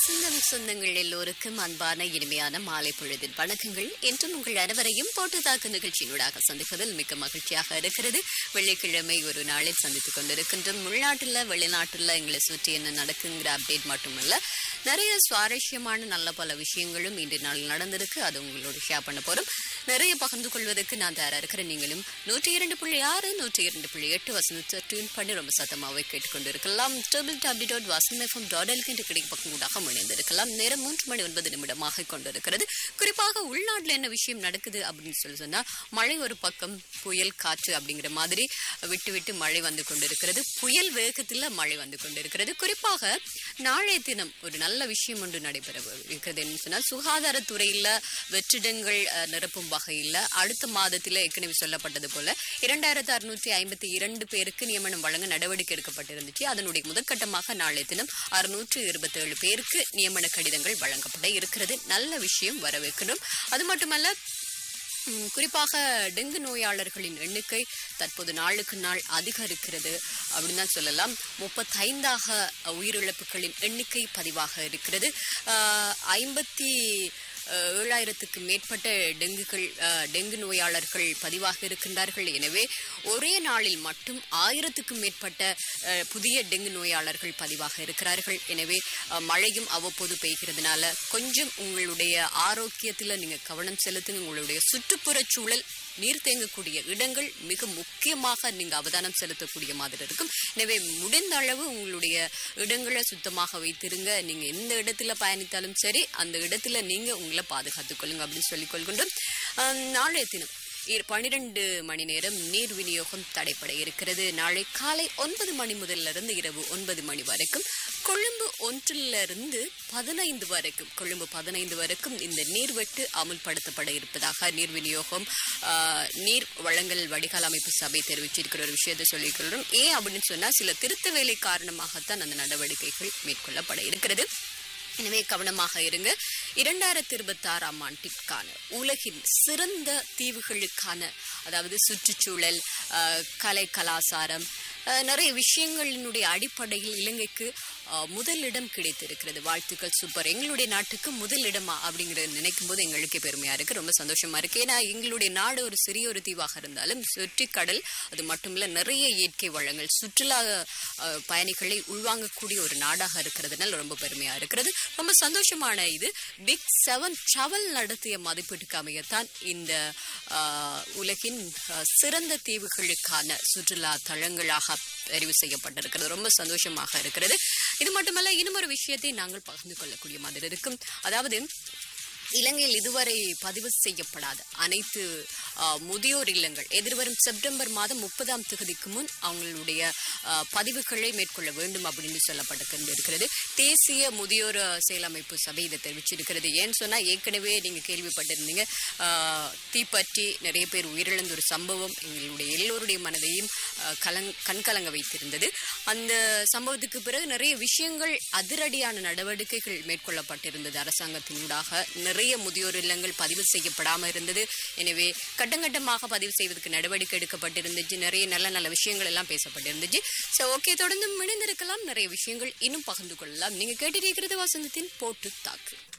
சொந்தம் சொந்தங்கள் எல்லோருக்கும் அன்பான இனிமையான மாலை பொழுதின் வணக்கங்கள் என்றும் உங்கள் அனைவரையும் போட்டு தாக்கு நிகழ்ச்சியினூடாக சந்திப்பதில் மிக்க மகிழ்ச்சியாக இருக்கிறது வெள்ளிக்கிழமை ஒரு நாளில் சந்தித்துக் கொண்டிருக்கின்றோம் உள்நாட்டுல வெளிநாட்டுல எங்களை சுற்றி என்ன நடக்குங்கிற அப்டேட் மட்டுமல்ல நிறைய சுவாரஸ்யமான நல்ல பல விஷயங்களும் இன்று நாள் நடந்திருக்கு அது உங்களோட ஷேர் பண்ண போறோம் நிறைய பகிர்ந்து கொள்வதற்கு நான் தயாரா இருக்கிறேன் நீங்களும் நூற்றி இரண்டு புள்ளி ஆறு நூற்றி இரண்டு புள்ளி எட்டு வசனத்தை டியூன் பண்ணி ரொம்ப சத்தமாகவே கேட்டுக்கொண்டிருக்கலாம் double W dot Vasan FM dot எல்கு என்ற கிடைக்க பக்கம் ஊடாக இணைந்திருக்கலாம் நேரம் மூன்று மணி ஒன்பது நிமிடமாக கொண்டிருக்கிறது குறிப்பாக உள்நாட்டில் என்ன விஷயம் நடக்குது அப்படின்னு சொல்லி சொன்னா மழை ஒரு பக்கம் புயல் காற்று அப்படிங்கிற மாதிரி விட்டு விட்டு மழை வந்து கொண்டிருக்கிறது புயல் வேகத்தில் மழை வந்து கொண்டிருக்கிறது குறிப்பாக நாளைய தினம் ஒரு நல்ல விஷயம் ஒன்று நடைபெற இருக்கிறது என்று சொன்னால் சுகாதாரத்துறையில வெற்றிடங்கள் அஹ், நிரப்பும் வகையில் அடுத்த மாதத்தில் ஏற்கனவே சொல்லப்பட்டது போல இரண்டாயிரத்து அறுநூற்றி ஐம்பத்தி இரண்டு பேருக்கு நியமனம் வழங்க நடவடிக்கை எடுக்கப்பட்டிருந்துச்சு அதனுடைய முதற்கட்டமாக நாளைய தினம் அறுநூற்று இருபத்தி ஏழு பேருக்கு நியமன கடிதங்கள் வழங்கப்பட இருக்கிறது நல்ல விஷயம் வரவேற்கணும் அது மட்டுமல்ல ம், குறிப்பாக டெங்கு நோயாளர்களின் எண்ணிக்கை தற்போது நாளுக்கு நாள் அதிகரிக்கிறது அப்படின்னு தான் சொல்லலாம் முப்பத்தைந்தாக உயிரிழப்புகளின் எண்ணிக்கை பதிவாக இருக்கிறது ஆஹ், ஐம்பத்தி அஹ், ஏழாயிரத்துக்கு மேற்பட்ட டெங்குகள் அஹ், டெங்கு நோயாளர்கள் பதிவாக இருக்கின்றார்கள் எனவே ஒரே நாளில் மட்டும் ஆயிரத்துக்கும் மேற்பட்ட அஹ், புதிய டெங்கு நோயாளர்கள் பதிவாக இருக்கிறார்கள் எனவே அஹ், மழையும் அவ்வப்போது பெய்கிறதுனால கொஞ்சம் உங்களுடைய ஆரோக்கியத்தில் நீங்க கவனம் செலுத்துங்க உங்களுடைய சுற்றுப்புறச் சூழல் நீர் தேங்கக்கூடிய இடங்கள் மிக முக்கியமாக நீங்க அவதானம் செலுத்தக்கூடிய மாதிரி இருக்கும் எனவே முடிந்த அளவு உங்களுடைய இடங்களை சுத்தமாக வைத்திருங்க நீங்க எந்த இடத்துல பயணித்தாலும் சரி அந்த இடத்துல நீங்க உங்களை பாதுகாத்துக் கொள்ளுங்க அப்படின்னு சொல்லிக் கொள்கின்றோம் ஆம், நாளைய தினம் இரு- பன்னிரண்டு மணி நேரம் நீர் விநியோகம் தடைப்பட இருக்கிறது நாளை காலை ஒன்பது மணி முதல்ல இருந்து இரவு ஒன்பது மணி வரைக்கும் கொழும்பு ஒன்றிலிருந்து பதினைந்து வரைக்கும் கொழும்பு பதினைந்து வரைக்கும் இந்த நீர்வெட்டு அமுல்படுத்தப்பட இருப்பதாக நீர் விநியோகம் ஆஹ், நீர் வழங்கல் வடிகால் அமைப்பு சபை தெரிவிச்சிருக்கிற ஒரு விஷயத்தை சொல்லிக்கிறோம் ஏன் அப்படின்னு சொன்னா சில திருத்த வேலை காரணமாகத்தான் அந்த நடவடிக்கைகள் மேற்கொள்ளப்பட இருக்கிறது எனவே கவனமாக இருங்க இரண்டாயிரத்தி இருபத்தி ஆறாம் ஆண்டிற்கான உலகின் சிறந்த தீவுகளுக்கான அதாவது சுற்றுச்சூழல் ஆஹ், கலை கலாசாரம் ஆஹ், நிறைய விஷயங்களினுடைய அடிப்படையில் இலங்கைக்கு ஆஹ், முதலிடம் கிடைத்திருக்கிறது வாழ்த்துக்கள் சூப்பர் எங்களுடைய நாட்டுக்கு முதலிடமா அப்படிங்கறத நினைக்கும் போது எங்களுக்கு பெருமையா இருக்கு ரொம்ப சந்தோஷமா இருக்கு ஏன்னா எங்களுடைய நாடு ஒரு சிறிய ஒரு தீவாக இருந்தாலும் சுற்றி கடல் அது மட்டும் இல்ல நிறைய இயற்கை வளங்கள் சுற்றுலா ஆஹ், பயணிகளை உள்வாங்கக்கூடிய ஒரு நாடாக இருக்கிறதுனால ரொம்ப பெருமையா இருக்கிறது ரொம்ப சந்தோஷமான இது பிக் செவன் டிராவல் நடத்திய மதிப்பீட்டுக்கு அமையத்தான் இந்த ஆஹ், உலகின் ஆஹ், சிறந்த தீவுகளுக்கான சுற்றுலா தளங்களாக தெரிவு செய்யப்பட்டிருக்கிறது ரொம்ப சந்தோஷமாக இருக்கிறது இது மட்டுமல்ல இன்னும் ஒரு விஷயத்தை நாங்கள் பகிர்ந்து கொள்ளக்கூடிய மாதிரி இருக்கும் அதாவது இலங்கையில் இதுவரை பதிவு செய்யப்படாத அனைத்து ஆ, முதியோர் இல்லங்கள் எதிர்வரும் செப்டம்பர் மாதம் முப்பதாம் தேதிக்கு முன் அவங்களுடைய ஆ, பதிவுகளை மேற்கொள்ள வேண்டும் அப்படின்னு சொல்லப்பட்டு இருக்கிறது தேசிய முதியோர் ஆ, செயலமைப்பு சபை இதை தெரிவிச்சிருக்கிறது ஏன்னு சொன்னா ஏற்கனவே நீங்க கேள்விப்பட்டிருந்தீங்க ஆ, தீப்பற்றி நிறைய பேர் உயிரிழந்த ஒரு சம்பவம் எங்களுடைய எல்லோருடைய மனதையும் ஆ, கலங் கண்கலங்க வைத்திருந்தது அந்த சம்பவத்துக்கு பிறகு நிறைய விஷயங்கள் அதிரடியான நடவடிக்கைகள் மேற்கொள்ளப்பட்டிருந்தது அரசாங்கத்தினூடாக நிறைய முதியோர் இல்லங்கள் பதிவு செய்யப்படாமல் இருந்தது எனவே கட்டங்கட்டமாக பதிவு செய்வதற்கு நடவடிக்கை எடுக்கப்பட்டிருந்துச்சு நிறைய நல்ல நல்ல விஷயங்கள் எல்லாம் பேசப்பட்டிருந்துச்சு ஸோ ஓகே தொடர்ந்து இணைந்திருக்கலாம் நிறைய விஷயங்கள் இன்னும் பகிர்ந்து கொள்ளலாம் நீங்க கேட்டிருக்கிறது வசந்தத்தின் போட்டு தாக்கு